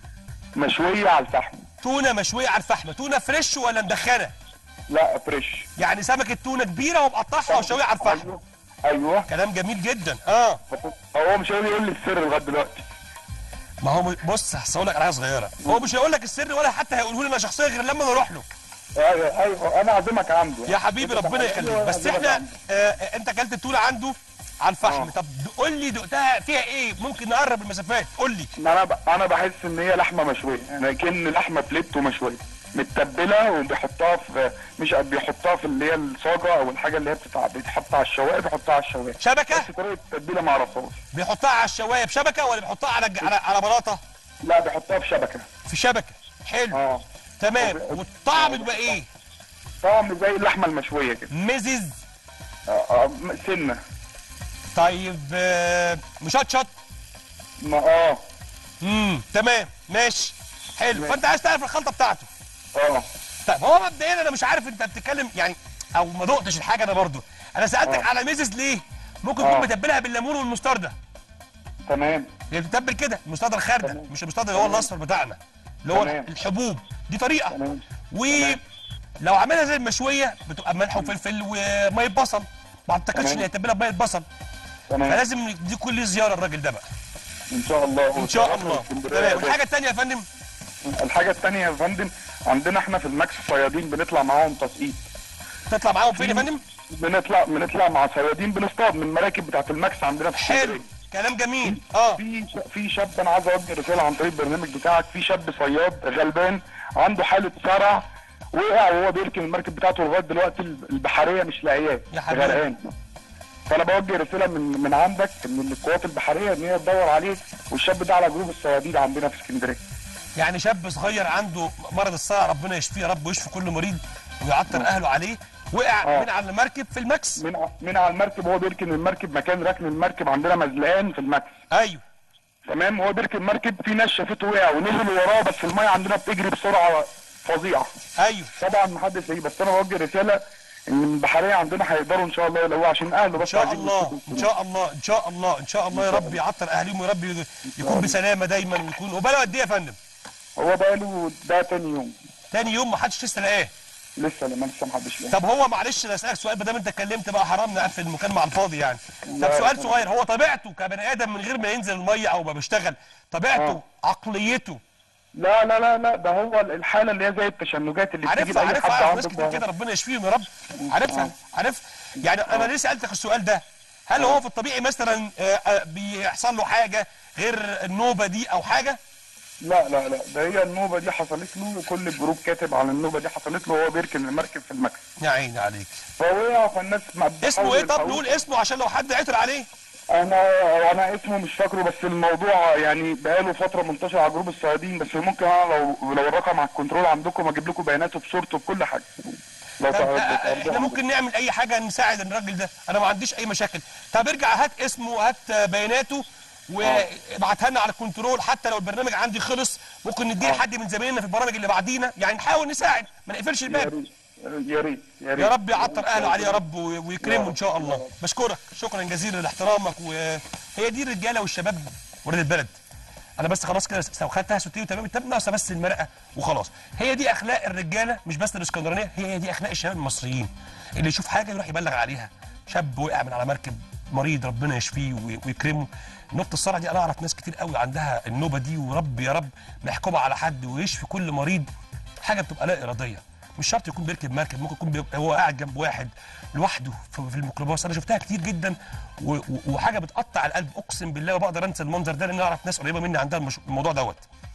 مشويه على الفحم تونه مشويه على الفحم تونه فريش ولا مدخنه لا فريش يعني سمكه تونه كبيره ومقطعها وشويه على الفحم ايوه ايوه كلام جميل جدا اه هو مش هيقول يقول لي السر لغايه دلوقتي ما هو بص هقول لك على حاجه صغيره هو مش هيقول لك السر ولا حتى هيقوله لي انا شخصيا غير لما انا اروح له ايوه ايوه انا عازمك عنده يا حبيبي ربنا يخليك بس احنا آه انت اكلت التونه عنده على الفحم آه. طب قول لي دقتها فيها ايه ممكن نقرب المسافات قول لي انا ب... انا بحس ان هي لحمه مشويه يعني كأن لحمه فليتو مشويه متبله وبيحطها في مش بيحطها في اللي هي الصاجه او الحاجه اللي هي بتتع... بتحط على الشوايه بيحطها على الشوايه شبكه بس طريقه التتبيله ما اعرفهاش بيحطها على الشوايه بشبكه ولا بيحطها على على, على بلاطه لا بيحطها في شبكه في شبكه حلو اه تمام والطعم بيبقى ايه طعم زي اللحمه المشويه كده مزز آه آه سنه طيب آه مشطشط ما اه امم تمام ماشي حلو ماشي. فانت عايز تعرف الخلطه بتاعته اه طيب هو مبدئيا انا مش عارف انت بتتكلم يعني او ما دقتش الحاجه انا برضو انا سالتك آه. على ميزز ليه ممكن آه. تكون متبلها بالليمون والمستردة تمام هي بتتبل كده المستردة الخاردة تمام. مش المستردة اللي هو الاصفر بتاعنا اللي هو تمام. الحبوب دي طريقه تمام ولو عملها زي المشويه بتبقى ملح وفلفل وميه بصل ما اعتقدش تمام. ان هي تتبلها بميه بصل تمام فلازم دي كل زياره الراجل ده بقى ان شاء الله ان شاء الله تمام والحاجه الثانيه يا فندم الحاجه الثانيه يا فندم عندنا احنا في الماكس صيادين بنطلع معاهم تسقيط تطلع معاهم فين يا فندم بنطلع بنطلع مع صيادين بنصطاد من المراكب بتاعت الماكس عندنا في حلو اسكندريه كلام جميل اه في ش- في شاب انا عايز اوجه رساله عن طريق البرنامج بتاعك في شاب صياد غلبان عنده حاله صرع وقع وهو بيركن المركب بتاعته لغايه دلوقتي البحريه مش لاقياه يا حبيبي. غرقان فانا بوجه رساله من من عندك من القوات البحريه ان هي تدور عليه والشاب ده على جروب الصيادين عندنا في اسكندريه يعني شاب صغير عنده مرض الصرع ربنا يشفيه يا رب ويشفي كل مريض ويعطر اهله عليه وقع آه. من على المركب في الماكس من ع- من على المركب وهو بيركن المركب مكان ركن المركب عندنا مزلقان في الماكس ايوه تمام هو بيركن مركب في ناس شافته وقع ونزل وراه بس الميه عندنا بتجري بسرعه فظيعه ايوه طبعا محدش هي بس انا بوجه رساله ان البحريه عندنا هيقدروا ان شاء الله يلاقوه عشان اهله ان بس شاء عايزين الله يشوفوا ان شاء الله ان شاء الله ان شاء الله يا رب يعطر اهاليهم ويا رب يكون بسلامه دايما ويكون وباله قد ايه يا فندم هو بقاله ده تاني يوم تاني يوم ما حدش لسه لقاه لسه لما لسه محدش لاقيه طب هو معلش انا اسالك سؤال ما دام انت اتكلمت بقى حرام نقفل المكالمه على الفاضي يعني طب لا، سؤال لا. صغير هو طبيعته كبني ادم من غير ما ينزل الميه او ما بيشتغل طبيعته آه. عقليته لا لا لا لا ده هو الحاله اللي هي زي التشنجات اللي بتيجي عارفها لاي عارفها حد عارف ناس عنده كتير كده ربنا يشفيهم يا رب عارفها عارف يعني انا ليه سالتك السؤال ده هل هو في الطبيعي مثلا آه، آه، بيحصل له حاجه غير النوبه دي او حاجه لا لا لا ده هي النوبه دي حصلت له وكل الجروب كاتب على النوبه دي حصلت له وهو بيركن المركب في المكتب يا عيني عليك فوقع فالناس ما اسمه ايه طب بتحاول- نقول اسمه عشان لو حد عثر عليه انا انا اسمه مش فاكره بس الموضوع يعني بقاله فتره منتشر على جروب الصيادين بس ممكن انا لو لو الرقم على الكنترول عندكم اجيب لكم بياناته بصورته بكل حاجه لو طب تعرفوا- آه، تعرفوا احنا ممكن نعمل اي حاجه نساعد الراجل ده انا ما عنديش اي مشاكل طب ارجع هات اسمه وهات آه، بياناته وابعتها لنا على الكنترول حتى لو البرنامج عندي خلص ممكن نديه لحد من زمايلنا في البرامج اللي بعدينا يعني نحاول نساعد ما نقفلش يا الباب ريت يا ريت يا ريت يا رب يعطر اهله عليه يا رب وي- ويكرمه ان شاء الله بشكرك شكرا جزيلا لاحترامك وهي دي الرجاله والشباب ولاد البلد انا بس خلاص كده سو- خدتها ستين وتمام التم ناقصه بس المرقه وخلاص هي دي اخلاق الرجاله مش بس الاسكندرانيه هي دي اخلاق الشباب المصريين اللي يشوف حاجه يروح يبلغ عليها شاب وقع من على مركب مريض ربنا يشفيه وي- ويكرمه نقطة الصرع دي انا اعرف ناس كتير قوي عندها النوبة دي ورب يا رب ما يحكمها على حد ويشفي كل مريض حاجة بتبقى لا ارادية مش شرط يكون بيركب مركب ممكن يكون بيبقى هو قاعد جنب واحد لوحده في في الميكروباص انا شفتها كتير جدا و- و- وحاجه بتقطع القلب اقسم بالله وبقدر انسى المنظر ده لان اعرف ناس قريبه مني عندها المش- الموضوع دوت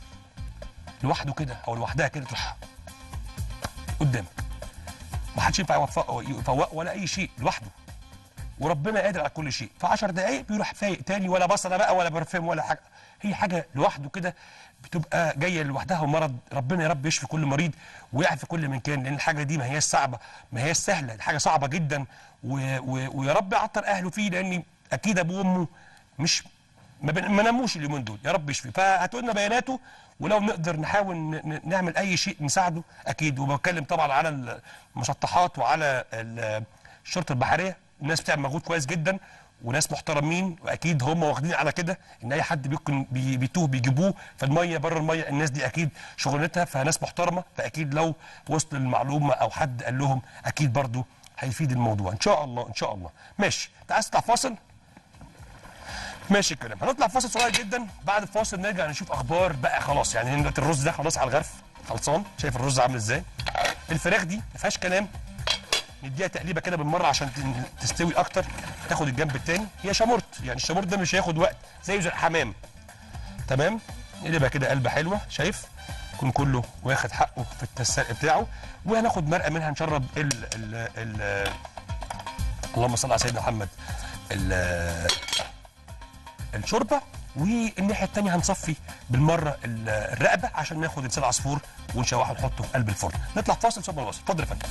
لوحده كده او لوحدها كده تروح قدامك ما حدش ينفع يوفق- يفوق ولا اي شيء لوحده وربنا قادر على كل شيء في 10 دقائق بيروح فايق تاني ولا بصله بقى ولا برفان ولا حاجه هي حاجه لوحده كده بتبقى جايه لوحدها ومرض ربنا يا رب يشفي كل مريض ويعفي كل من كان لان الحاجه دي ما هي صعبه ما هي سهله دي حاجه صعبه جدا و... و... ويا رب يعطر اهله فيه لان اكيد ابوه وامه مش ما, بن... ما ناموش اليومين دول يا رب يشفي فهاتوا لنا بياناته ولو نقدر نحاول ن... ن- نعمل اي شيء نساعده اكيد وبتكلم طبعا على المسطحات وعلى ال- الشرطه البحريه الناس بتعمل مجهود كويس جدا وناس محترمين واكيد هم واخدين على كده ان اي حد بيكون بي- بيتوه بيجيبوه في الميه بره الميه الناس دي اكيد شغلتها فناس محترمه فاكيد لو وصل المعلومه او حد قال لهم اكيد برضو هيفيد الموضوع ان شاء الله ان شاء الله ماشي تعال نطلع فاصل ماشي الكلام هنطلع فاصل صغير جدا بعد الفاصل نرجع نشوف اخبار بقى خلاص يعني دلوقتي الرز ده خلاص على الغرف خلصان شايف الرز عامل ازاي الفراخ دي ما فيهاش كلام نديها تقليبه كده بالمره عشان تن- تستوي اكتر تاخد الجنب التاني هي شامورت يعني الشامورت ده مش هياخد وقت زيه زي الحمام تمام نقلبها كده قلبه حلوه شايف يكون كله واخد حقه في التسلق بتاعه وهناخد مرقه منها نشرب ال ال ال اللهم صل على سيدنا محمد ال- الشوربه والناحيه الثانيه هنصفي بالمره ال- الرقبه عشان ناخد لسان عصفور ونشوحه ونحطه في قلب الفرن نطلع فاصل ثم نواصل اتفضل يا فندم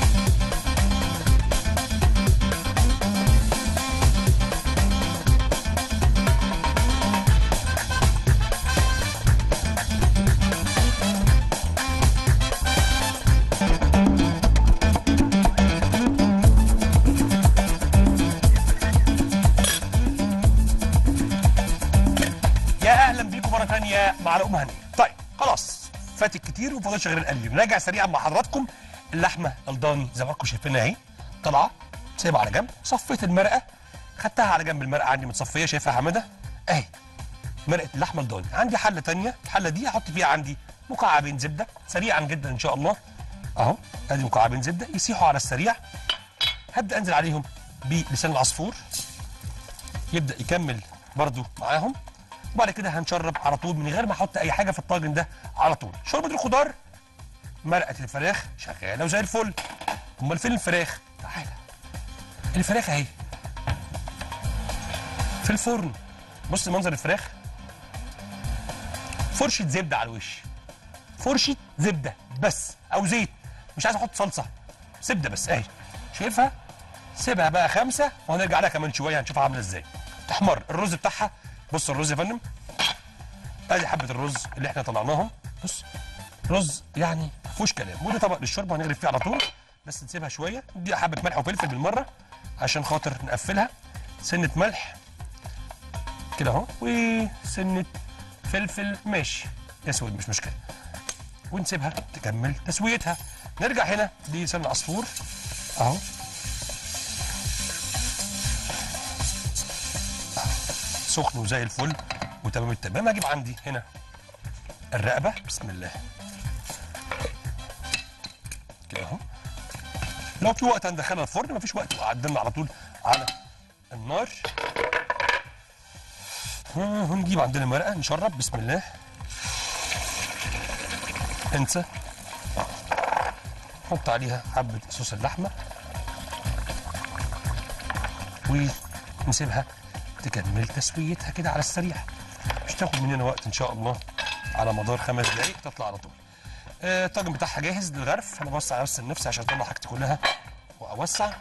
يا اهلا بيكم مره ثانيه مع لقمه هنيه طيب خلاص فات كتير وفضلش غير القليل نراجع سريعا مع حضراتكم اللحمه الضاني زي ما حضراتكم شايفينها اهي طالعه سايبها على جنب صفيت المرقه خدتها على جنب المرقه عندي متصفيه شايفها يا حماده اهي مرقه اللحمه الضاني عندي حله ثانيه الحله دي هحط فيها عندي مكعبين زبده سريعا جدا ان شاء الله اهو ادي مكعبين زبده يسيحوا على السريع هبدا انزل عليهم بلسان العصفور يبدا يكمل برضو معاهم وبعد كده هنشرب على طول من غير ما احط اي حاجه في الطاجن ده على طول شوربه الخضار مرقه الفراخ شغاله وزي الفل امال فين الفراخ تعالى الفراخ اهي في الفرن بص منظر الفراخ فرشه زبده على الوش فرشه زبده بس او زيت مش عايز احط صلصه زبده بس اهي شايفها سيبها بقى خمسه وهنرجع لها كمان شويه هنشوفها عامله ازاي تحمر الرز بتاعها بص الرز يا فندم ادي حبه الرز اللي احنا طلعناهم بص رز يعني ما فيهوش كلام وده طبق للشوربه هنغرف فيه على طول بس نسيبها شويه نديها حبه ملح وفلفل بالمره عشان خاطر نقفلها سنه ملح كده اهو وسنه فلفل ماشي اسود مش مشكله ونسيبها تكمل تسويتها نرجع هنا لسن عصفور اهو سخن وزي الفل وتمام التمام اجيب عندي هنا الرقبه بسم الله كده اهو لو في وقت هندخلها الفرن مفيش وقت وقعدنا على طول على النار آه، ونجيب عندنا مرقه نشرب بسم الله انسى نحط عليها حبه صوص اللحمه ونسيبها تكمل تسويتها كده على السريع مش تاخد مننا وقت ان شاء الله على مدار خمس دقائق تطلع على طول آه، الطاجن بتاعها جاهز للغرف انا بوسع بس النفس عشان اطلع حاجتي كلها واوسع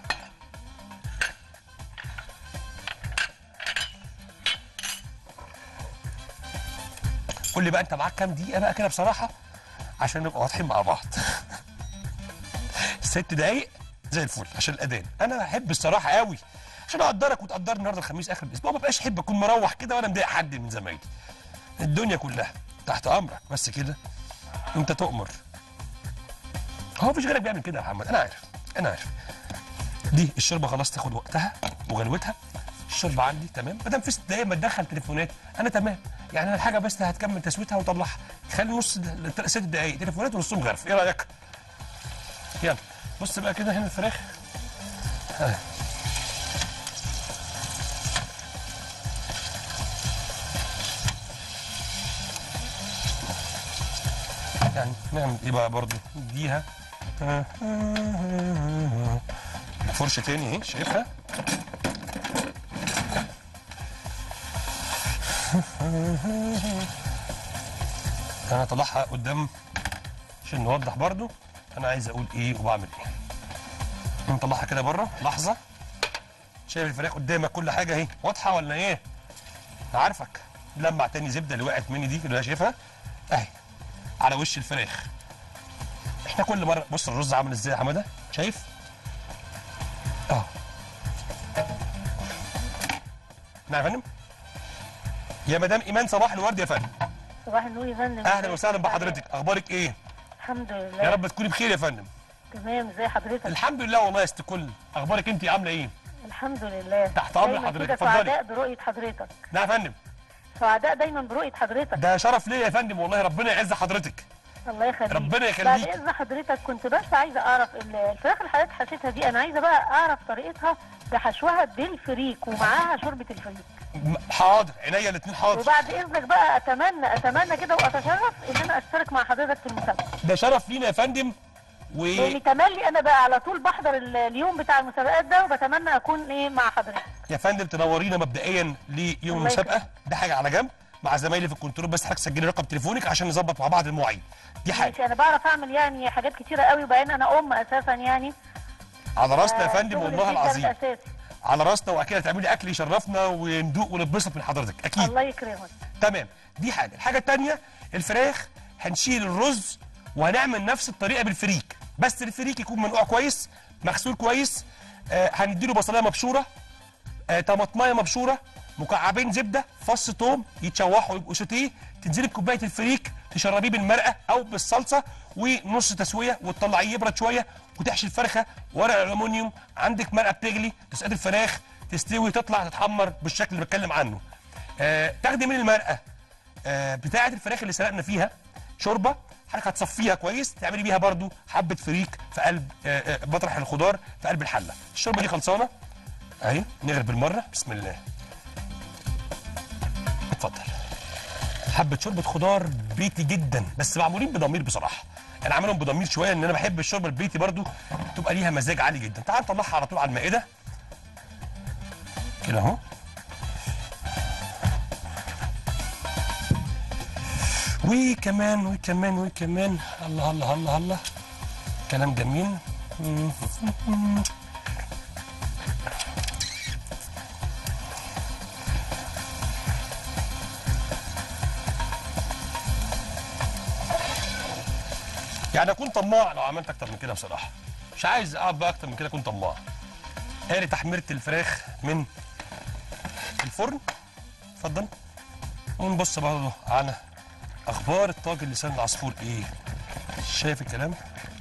قول لي بقى انت معاك كام دقيقه بقى كده بصراحه عشان نبقى واضحين مع بعض ست دقايق زي الفل عشان الاذان انا بحب الصراحه قوي عشان اقدرك وتقدرني النهارده الخميس اخر الاسبوع ما بقاش احب اكون مروح كده وانا مضايق حد من زمايلي الدنيا كلها تحت امرك بس كده انت تؤمر هو مفيش غيرك بيعمل كده يا محمد انا عارف انا عارف دي الشوربه خلاص تاخد وقتها وغلوتها الشوربه عندي تمام ما دام في ست دقايق ما تدخل تليفونات انا تمام يعني انا الحاجه بس هتكمل تسويتها وطلعها خلي نص د- ست دقايق تليفونات ونصهم غرف ايه رايك؟ يلا بص بقى كده هنا الفراخ ها. يعني نعمل ايه بقى برضو نديها فرشة تاني اهي شايفها انا هطلعها قدام عشان نوضح برضو انا عايز اقول ايه وبعمل ايه نطلعها كده بره لحظه شايف الفراخ قدامك كل حاجه اهي واضحه ولا ايه أنا عارفك لمع تاني زبده اللي وقعت مني دي اللي أنا شايفها اهي على وش الفراخ احنا كل مره بص الرز عامل ازاي يا حماده شايف اه نعم يا فندم يا مدام ايمان صباح الورد يا فندم صباح النور يا فندم اهلا وسهلا بحضرتك اخبارك ايه الحمد يا لله رب تكوني بخير يا فندم تمام ازي حضرتك الحمد لله والله يا ست كل اخبارك انت عامله ايه الحمد لله تحت أمر دايماً حضرتك، كده اتفضلي. سعداء برؤية حضرتك نعم يا فندم سعداء دايما برؤية حضرتك ده شرف ليا يا فندم والله ربنا يعز حضرتك الله يخليك ربنا يخليك. بعد اذن حضرتك كنت بس عايزه اعرف ال- الفراخ اللي حضرتك حشيتها دي انا عايزه بقى اعرف طريقتها بحشوها بالفريك ومعاها شوربه الفريك م- حاضر عينيا الاثنين حاضر وبعد اذنك بقى اتمنى اتمنى كده واتشرف ان انا اشترك مع حضرتك في المسابقه ده شرف لينا يا فندم و لان تملي انا بقى على طول بحضر ال- اليوم بتاع المسابقات ده وبتمنى اكون ايه مع حضرتك يا فندم تنورينا مبدئيا ليوم الله المسابقه ده حاجه على جنب مع زمايلي في الكنترول بس حضرتك سجلي رقم تليفونك عشان نظبط مع بعض المواعيد دي حاجه ماشي انا بعرف اعمل يعني حاجات كتيره قوي وبعدين انا ام اساسا يعني على راسنا يا آه، فندم شغل والله البيت ده العظيم الاساسي على راسنا واكيد هتعملي اكل يشرفنا وندوق ونتبسط من حضرتك اكيد الله يكرمك تمام دي حاجه الحاجه الثانيه الفراخ هنشيل الرز وهنعمل نفس الطريقه بالفريك بس الفريك يكون منقوع كويس مغسول كويس آه هنديله بصلايه مبشوره آه طماطمايه مبشوره مكعبين زبده فص توم يتشوحوا يبقوا سوتيه تنزلي بكوبايه الفريك تشربيه بالمرقه او بالصلصه ونص تسويه وتطلعيه يبرد شويه وتحشي الفرخه ورق الالومنيوم عندك مرقه بتغلي تسقط الفراخ تستوي تطلع تتحمر بالشكل اللي بتكلم عنه آه تاخدي من المرقه آه بتاعه الفراخ اللي سلقنا فيها شوربه حضرتك هتصفيها كويس تعملي بيها برضو حبه فريك في قلب آه آه مطرح الخضار في قلب الحله الشوربه دي خلصانه اهي نغرب بالمره بسم الله اتفضل حبه شوربه خضار بيتي جدا بس معمولين بضمير بصراحه انا عاملهم بضمير شويه ان انا بحب الشوربه البيتي برضو تبقى ليها مزاج عالي جدا تعال نطلعها على طول على المائده كده اهو وكمان وكمان وكمان الله الله الله الله كلام جميل يعني اكون طماع لو عملت اكتر من كده بصراحه مش عايز اقعد بقى اكتر من كده اكون طماع ادي تحميره الفراخ من الفرن اتفضل ونبص برضه على اخبار الطاجن لسان العصفور ايه شايف الكلام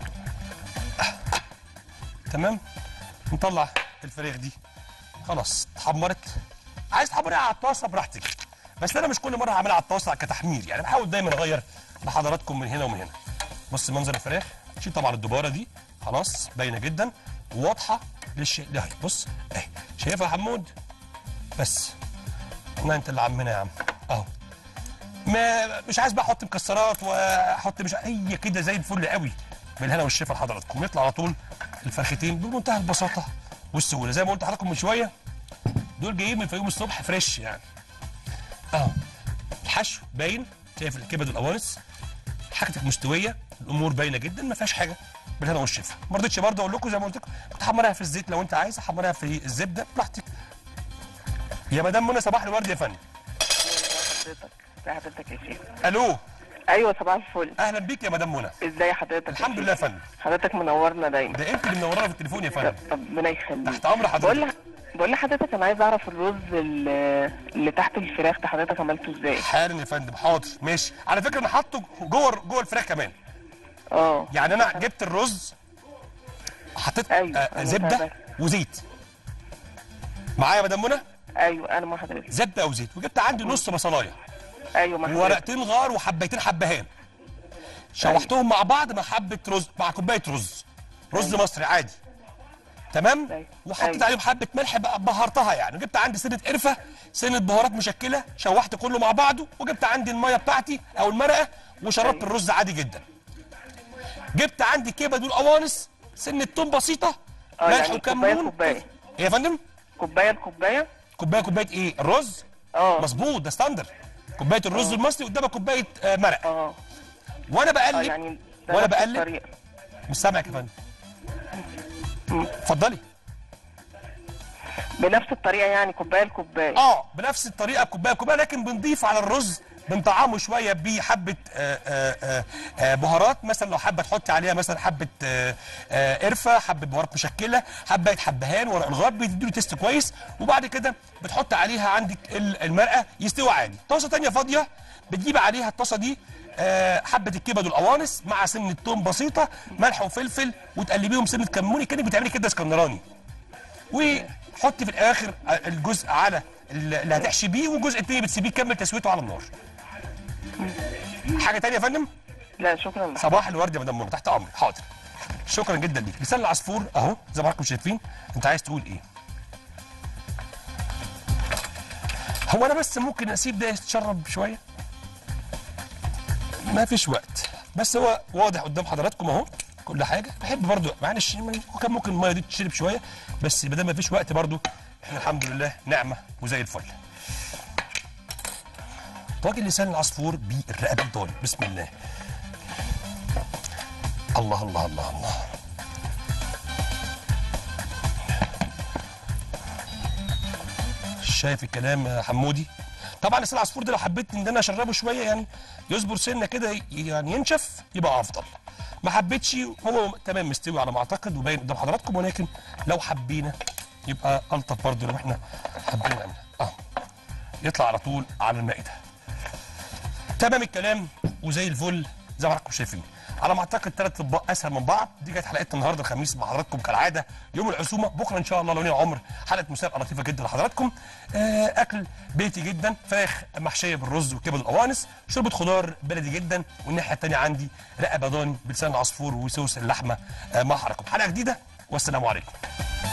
آه. تمام نطلع الفراخ دي خلاص اتحمرت عايز تحمريها على الطاسه براحتك بس انا مش كل مره هعملها على الطاسه كتحمير يعني بحاول دايما اغير لحضراتكم من هنا ومن هنا بص منظر الفراخ شيل طبعا الدباره دي خلاص باينه جدا وواضحه للشيء ده أهي، بص اهي شايفها يا حمود بس ما انت اللي عمنا يا عم اهو ما مش عايز بقى احط مكسرات واحط مش هي كده زي الفل قوي بالهنا والشفا لحضراتكم يطلع على طول الفرختين بمنتهى البساطه والسهوله زي ما قلت لحضراتكم من شويه دول جايين من الفيوم الصبح فريش يعني اهو الحشو باين شايف الكبد والقوانص حاجتك مستويه الامور باينه جدا ما فيهاش حاجه بالهنا والشفا ما رضيتش برضه اقول لكم زي ما قلت لكم كنت حمرها في الزيت لو انت عايز حمرها في الزبده براحتك يا مدام منى صباح الورد يا فندم حضرتك ازي حضرتك يا شيخ الو ايوه صباح الفل اهلا بيك يا مدام منى ازاي حضرتك يا الحمد شيخ؟ لله يا فندم حضرتك منورنا دايما ده انت اللي منورانا في التليفون يا فندم ربنا يخليك تحت امر بقول حضرتك لح... بقول لحضرتك انا عايز اعرف الرز اللي, اللي تحت الفراخ ده حضرتك عملته ازاي حالا يا فندم حاضر ماشي على فكره انا حاطه جوه جوه الفراخ كمان اه يعني انا جبت الرز حطيت أيوة، آه أنا زبده فاهمك. وزيت معايا يا مدام منى ايوه انا مع حضرتك زبده وزيت وجبت عندي نص بصلايه ايوه مع حضرتك وورقتين غار وحبيتين حبهان شوحتهم مع بعض مع حبه رز مع كوبايه رز رز مصري عادي تمام أيوة. وحطيت أيوة. عليهم حبه ملح بقى بهرتها يعني وجبت عندي سنه قرفه سنه بهارات مشكله شوحت كله مع بعضه وجبت عندي الميه بتاعتي او المرقه وشربت أيوة. الرز عادي جدا جبت عندي كبد والقوانص سنه توم بسيطه آه، ملح يعني وكمون كوباية كوباية. ايه يا فندم كوبايه لكوبايه كوبايه كوبايه ايه الرز اه مظبوط ده ستاندر كوبايه الرز المصري قدامك كوبايه آه، مرق اه وانا اه بقلب يعني ده وأنا نفس بقلب؟ الطريقة. مش سامعك يا فندم اتفضلي بنفس الطريقه يعني كوبايه لكوبايه اه بنفس الطريقه كوبايه كوبايه لكن بنضيف على الرز بنطعمه شويه بحبه آه، آه، آه، آه، بهارات مثلا لو حابه تحطي عليها مثلا حبه آه، آه، قرفه حبه بهارات مشكله حبه حبهان ورق الغرب بيديله تيست كويس وبعد كده بتحط عليها عندك ال- المرقه يستوي عادي طاسه تانية فاضيه بتجيب عليها الطاسه دي آه، حبه الكبد والقوانص مع سنه توم بسيطه ملح وفلفل وتقلبيهم سنه كموني كانك بتعملي كده اسكندراني وحطي في الاخر الجزء على اللي هتحشي بيه والجزء التاني بتسيبيه يكمل تسويته على النار حاجه تانية يا فندم لا شكرا لحضرتك. صباح الورد يا مدام منى تحت امرك حاضر شكرا جدا ليك لسان العصفور اهو زي ما حضراتكم شايفين انت عايز تقول ايه هو انا بس ممكن اسيب ده يتشرب شويه ما فيش وقت بس هو واضح قدام حضراتكم اهو كل حاجه بحب برضو معلش يعني هو كان ممكن الميه دي تشرب شويه بس ما دام ما فيش وقت برضو احنا الحمد لله نعمه وزي الفل طاجن لسان العصفور بالرقبه الضاني بسم الله الله الله الله الله شايف الكلام يا حمودي طبعا لسان العصفور ده لو حبيت ان انا اشربه شويه يعني يصبر سنه كده ي- يعني ينشف يبقى افضل ما حبيتش هو تمام مستوي على ما اعتقد وباين قدام حضراتكم ولكن لو حبينا يبقى الطف برضه لو احنا حابين نعملها اه يطلع على طول على المائده تمام الكلام وزي الفل زي ما حضراتكم شايفين على ما اعتقد ثلاث اطباق اسهل من بعض دي كانت حلقتنا النهارده الخميس مع حضراتكم كالعاده يوم العزومه بكره ان شاء الله لو لينا عمر حلقه مسابقه لطيفه جدا لحضراتكم آه اكل بيتي جدا فراخ محشيه بالرز وكبد القوانص شوربه خضار بلدي جدا والناحيه الثانيه عندي رقبه ضاني بلسان العصفور وصوص اللحمه آه مع حضراتكم حلقه جديده والسلام عليكم